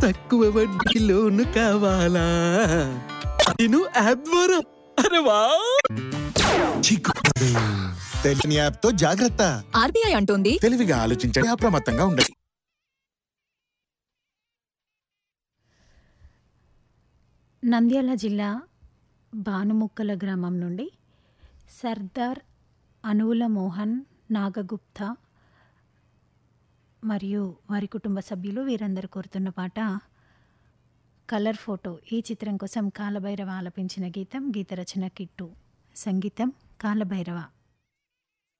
తక్కువ వడ్డీ లోను కావాలా నేను యాప్ ద్వారా అరే వా చిక్కుడు. తెలియని యాప్ తో జాగ్రత్త ఆర్బీఐ అంటోంది తెలివిగా ఆలోచించండి అప్రమత్తంగా ఉండండి నంద్యాల జిల్లా భానుముక్కల గ్రామం నుండి సర్దార్ అనువుల మోహన్ నాగగుప్త మరియు వారి కుటుంబ సభ్యులు వీరందరూ కోరుతున్న పాట కలర్ ఫోటో ఈ చిత్రం కోసం కాలభైరవ ఆలపించిన గీతం గీత రచన కిట్టు సంగీతం కాలభైరవ